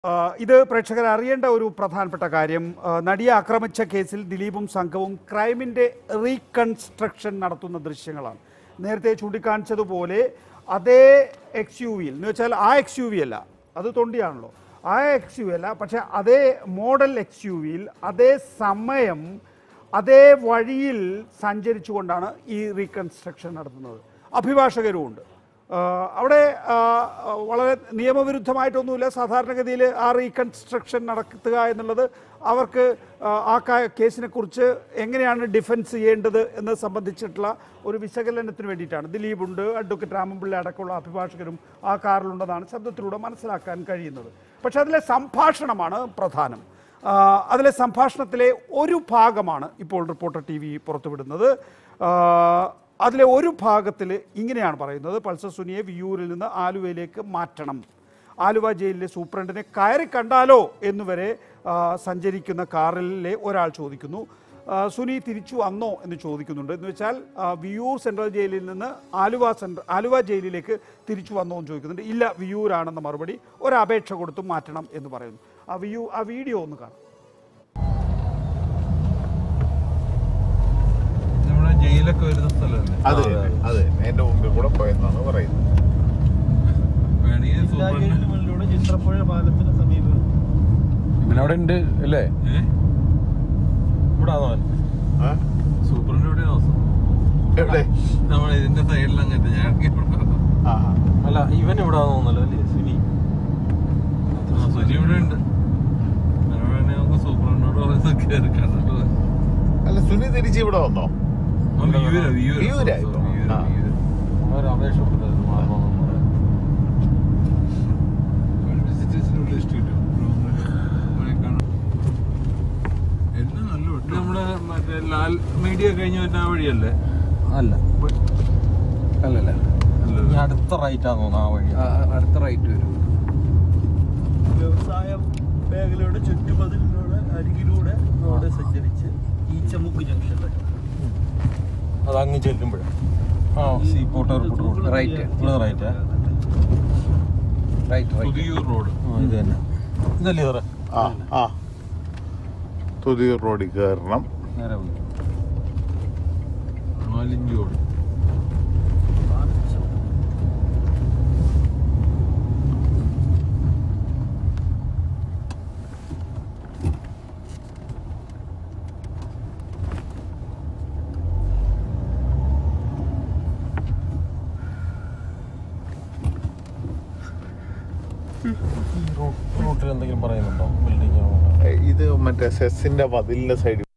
ആ, ഇത് പ്രേക്ഷകർ അറിയേണ്ട ഒരു പ്രധാനപ്പെട്ട കാര്യം ആ, നടിയെ ആക്രമിച്ച കേസിൽ ദിലീപും സംഘവും ക്രൈമിൻ്റെ റീകൺസ്ട്രക്ഷൻ നടത്തുന്ന ദൃശ്യങ്ങളാണ് നേരത്തെ ചൂണ്ടിക്കാണിച്ചതുപോലെ അതേ എക്സ് യു വിയിൽ എന്ന് വെച്ചാൽ ആ എക്സ് യു വി അല്ല അത് തൊണ്ടിയാണല്ലോ ആ എക്സ് യു അല്ല പക്ഷേ അതേ മോഡൽ എക്സ് യു വിയിൽ അതേ സമയം അതേ വഴിയിൽ സഞ്ചരിച്ചുകൊണ്ടാണ് ഈ റീകൺസ്ട്രക്ഷൻ നടത്തുന്നത് അഭിഭാഷകരുമുണ്ട് ആഹ് അവിടെ ആഹ് വളരെ നിയമവിരുദ്ധമായിട്ടൊന്നുമില്ല സാധാരണഗതിയിൽ ആ റീകൺസ്ട്രക്ഷൻ നടത്തുക എന്നുള്ളത് അവർക്ക് ആഹ് ആ കാ- കേസിനെ കുറിച്ച് എങ്ങനെയാണ് ഡിഫെൻസ് ചെയ്യേണ്ടത് എന്ന് സംബന്ധിച്ചിട്ടുള്ള ഒരു വിശകലനത്തിന് വേണ്ടിയിട്ടാണ് ദിലീപുണ്ട് അഡ്വക്കേറ്റ് രാമൻപിള്ള അടക്കമുള്ള അഭിഭാഷകരും ആ കാറിലുണ്ടെന്നാണ് ശബ്ദത്തിലൂടെ മനസ്സിലാക്കാൻ കഴിയുന്നത് പക്ഷേ അതിലെ സംഭാഷണമാണ് പ്രധാനം ആഹ് അതിലെ സംഭാഷണത്തിലെ ഒരു ഭാഗമാണ് ഇപ്പോൾ റിപ്പോർട്ടർ ടി വി പുറത്തുവിടുന്നത് ആഹ് അതിലെ ഒരു ഭാഗത്തിൽ ഇങ്ങനെയാണ് പറയുന്നത് പൾസർ സുനിയെ വിയൂരിൽ നിന്ന് ആലുവയിലേക്ക് മാറ്റണം ആലുവ ജയിലിലെ സൂപ്രണ്ടിനെ കയറി കണ്ടാലോ എന്നുവരെ ആ, സഞ്ചരിക്കുന്ന കാറിലെ ഒരാൾ ചോദിക്കുന്നു ആ, സുനി തിരിച്ചു വന്നോ എന്ന് ചോദിക്കുന്നുണ്ട് എന്ന് വെച്ചാൽ ആ, വിയൂർ സെൻട്രൽ ജയിലിൽ നിന്ന് ആലുവ സെൻട്രൽ ആലുവ ജയിലിലേക്ക് തിരിച്ചു വന്നോ എന്ന് ചോദിക്കുന്നുണ്ട് ഇല്ല വിയൂരാണെന്ന മറുപടി ഒരു അപേക്ഷ കൊടുത്ത് മാറ്റണം എന്ന് പറയുന്നു ആ വിയൂ ആ വീഡിയോ ഒന്ന് കാണാം നമ്മുടെ ജയിലൊക്കെ വരുന്ന സ്ഥലമല്ലേ അതെ അതെ എന്റെ മുമ്പിൽ കൂടെ പോയെന്നാണ് പറയുന്നത് വേണമെങ്കിൽ സൂപ്രണ്ട് മുന്നിലൂടെ ചിത്രപ്പുഴ പാലത്തിന് സമീപം ഇവനവിടെ ഉണ്ട് അല്ലേ ഏ? ഇവിടെ ആണോ അവൻ? ആ? സൂപ്രണ്ട് എവിടെയാ താമസം എവിടെ നമ്മുടെ ഇതിന്റെ സൈഡിൽ അങ്ങനത്തെ ഞാൻ ഇവിടെ പറഞ്ഞത്. ആ അല്ല ഇവൻ ഇവിടെ തോന്നല്ലോ അല്ലേ സുനി ആ, സുജി ഇവിടെ ഉണ്ട് ഞാൻ വേണമെങ്കിൽ നമുക്ക് സൂപ്രണ്ടിനോട് പറയുന്നത് കയറി കണ്ടിട്ട് വരാം. അല്ല സുനി തിരിച്ച് ഇവിടെ വന്നോ ആ, വിയൂരാ, വിയൂരാ. വിയൂരാ ഇപ്പൊ? വിയൂരാ, ആ. വിയൂരാ. അവർ അപേക്ഷ കൊടുത്തായിരുന്നു മാറണമെന്ന് പറയാൻ. ഒരു visitorsന് list കിട്ടും. ഇവിടെ കാണാം. എല്ലാം നല്ല വെട്ടം. നമ്മുടെ മറ്റേ ലാൽ മീഡിയ കഴിഞ്ഞ വരുന്ന ആ വഴിയല്ലേ അല്ല അല്ലല്ല അല്ലല്ലോ. ഇനി അടുത്ത റൈറ്റ് ആണെന്ന് തോന്നുന്നു ആ വഴി ആ, അടുത്ത റൈറ്റ് വരും വ്യവസായ മേഖലയുടെ ചുറ്റുമതിലിലൂടെ അരികിലൂടെ റോഡ് സഞ്ചരിച്ച് ഈച്ചമുക്ക് ജംഗ്ഷനിലേക്ക് അത് അങ്ങ് ചെല്ലുമ്പോഴേ ആ sea port airport road Right. ഇവിടെ right right right Puthiyoor road ഇത് തന്നെ ഇതല്ലേ സാറേ ആ ആ തുതിയൂർ റോഡിൽ കയറണം നേരെ പോയി നാലിഞ്ച് റോഡ് ഈ റൂട്ടിൽ എന്തെങ്കിലും പറയുന്നുണ്ടോ ബിൽഡിംഗ് ഏ, ഇത് മറ്റേ സെസ്സിന്റെ മതിലിന്റെ സൈഡിൽ